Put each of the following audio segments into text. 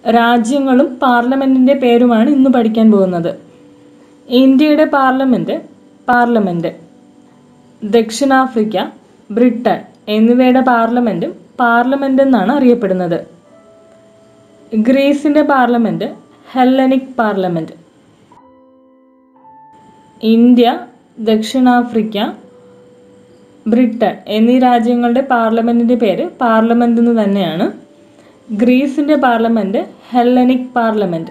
രാജ്യങ്ങളും പാർലമെൻറ്റിൻ്റെ പേരുമാണ് ഇന്ന് പഠിക്കാൻ പോകുന്നത് ഇന്ത്യയുടെ പാർലമെൻറ്റ് പാർലമെൻറ്റ് ദക്ഷിണാഫ്രിക്ക ബ്രിട്ടൻ എന്നിവയുടെ പാർലമെൻറ്റും പാർലമെൻറ്റ് എന്നാണ് അറിയപ്പെടുന്നത് ഗ്രീസിൻ്റെ പാർലമെൻറ്റ് ഹെല്ലനിക് പാർലമെൻറ്റ് ഇന്ത്യ ദക്ഷിണാഫ്രിക്ക ബ്രിട്ടൻ എന്നീ രാജ്യങ്ങളുടെ പാർലമെൻറ്റിൻ്റെ പേര് പാർലമെൻറ്റ് എന്ന് തന്നെയാണ് ഗ്രീസിൻ്റെ പാർലമെൻറ്റ് ഹെല്ലനിക് പാർലമെൻറ്റ്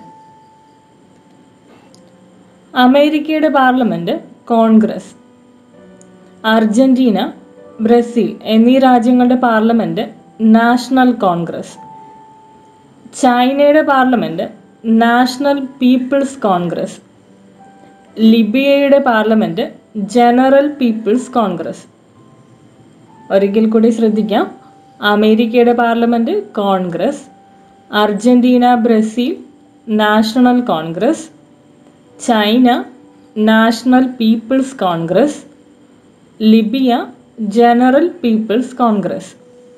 അമേരിക്കയുടെ പാർലമെൻറ്റ് കോൺഗ്രസ് അർജന്റീന ബ്രസീൽ എന്നീ രാജ്യങ്ങളുടെ പാർലമെൻറ്റ് നാഷണൽ കോൺഗ്രസ് ചൈനയുടെ പാർലമെൻറ്റ് നാഷണൽ പീപ്പിൾസ് കോൺഗ്രസ് ലിബിയയുടെ പാർലമെൻറ്റ് ജനറൽ പീപ്പിൾസ് കോൺഗ്രസ് ഒരിക്കൽ കൂടി ശ്രദ്ധിക്കാം അമേരിക്കയുടെ parliament Congress Argentina Brazil National Congress China National People's Congress Libya General People's Congress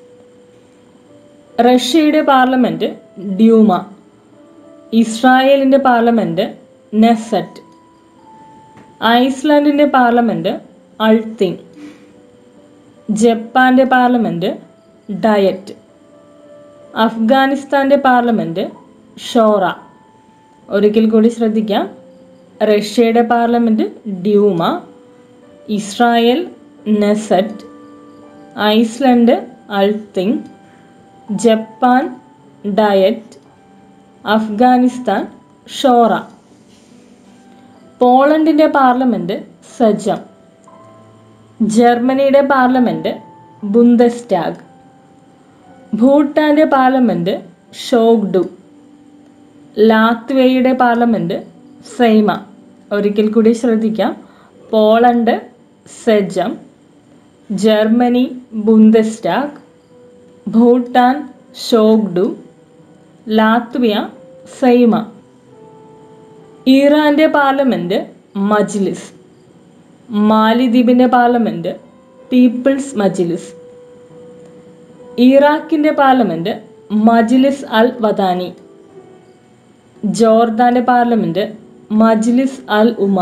റഷ്യയുടെ പാർലമെൻറ്റ് ഡ്യൂമ ഇസ്രായേലിൻ്റെ പാർലമെൻറ്റ് നെസറ്റ് ഐസ്ലാൻഡിൻ്റെ പാർലമെൻറ്റ് അൾത്തിങ് ജപ്പാൻ്റെ പാർലമെൻറ്റ് ഡയറ്റ് അഫ്ഗാനിസ്ഥാൻ്റെ പാർലമെൻറ്റ് ഷോറ ഒരിക്കൽ കൂടി ശ്രദ്ധിക്കാം റഷ്യയുടെ parliament Duma Israel Knesset Iceland Althing Japan Diet Afghanistan Shura പോളണ്ടിൻ്റെ parliament Sejm ജർമ്മനിയുടെ പാർലമെൻറ്റ് ബുന്തസ്റ്റാഗ് ഭൂട്ടാൻ്റെ പാർലമെൻറ്റ് ഷോഗ്ഡു ലാത്വിയയുടെ പാർലമെൻറ്റ് സൈമ ഒരിക്കൽ കൂടി ശ്രദ്ധിക്കാം Poland Sejm Germany Bundestag Bhutan Tshogdu Latvia Saeima ഇറാൻ്റെ പാർലമെൻറ്റ് മജ്ലിസ് മാലിദ്വീപിൻ്റെ പാർലമെൻറ്റ് പീപ്പിൾസ് മജ്ലിസ് ഇറാഖിൻ്റെ പാർലമെൻറ്റ് മജ്ലിസ് അൽ വദാനി ജോർദാൻ്റെ പാർലമെൻറ്റ് മജ്ലിസ് അൽ ഉമ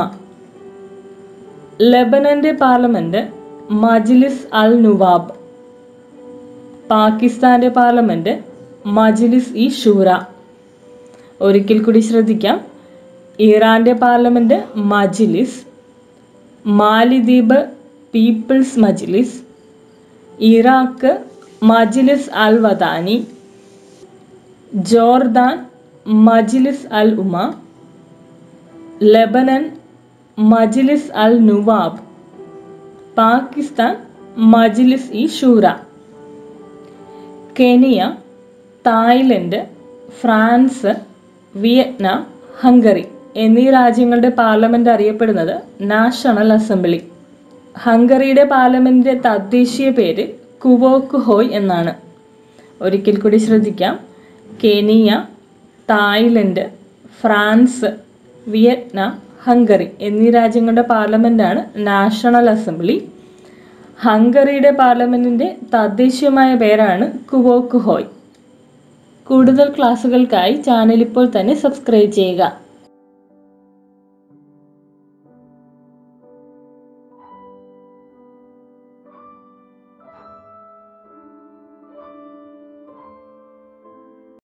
ലെബനൻ്റെ പാർലമെൻറ്റ് മജ്ലിസ് അൽ നുവാബ് പാകിസ്ഥാൻ്റെ പാർലമെൻറ്റ് മജ്ലിസ് ഇ ഷൂറ ഒരിക്കൽ കൂടി ശ്രദ്ധിക്കാം ഇറാൻ്റെ പാർലമെൻറ്റ് മജ്ലിസ് മാലിദ്വീപ് പീപ്പിൾസ് മജ്ലിസ് ഇറാഖ് മജ്ലിസ് അൽ വദാനി ജോർദാൻ മജ്ലിസ് അൽ ഉമ ലെബനൻ മജ്ലിസ് അൽ Nuwab Pakistan Majlis e Shura Kenya Thailand France Vietnam Hungary എന്നീ രാജ്യങ്ങളുടെ പാർലമെന്റ് അറിയപ്പെടുന്നത് നാഷണൽ അസംബ്ലി ഹംഗറിയുടെ പാർലമെന്റിന്റെ തദ്ദേശീയ പേര് കുവോക്ക് ഹോയ് എന്നാണ് ഒരിക്കൽ കൂടി ശ്രദ്ധിക്കാം Kenya Thailand France Vietnam Hungary എന്നീ രാജ്യങ്ങളുടെ പാർലമെന്റാണ് നാഷണൽ അസംബ്ലി ഹംഗറിയുടെ പാർലമെന്റിന്റെ തദ്ദേശീയമായ പേരാണ് കുവോക്ക് ഹോയ് കൂടുതൽ ക്ലാസ്സുകൾക്കായി ചാനൽ ഇപ്പോൾ തന്നെ സബ്സ്ക്രൈബ് ചെയ്യുക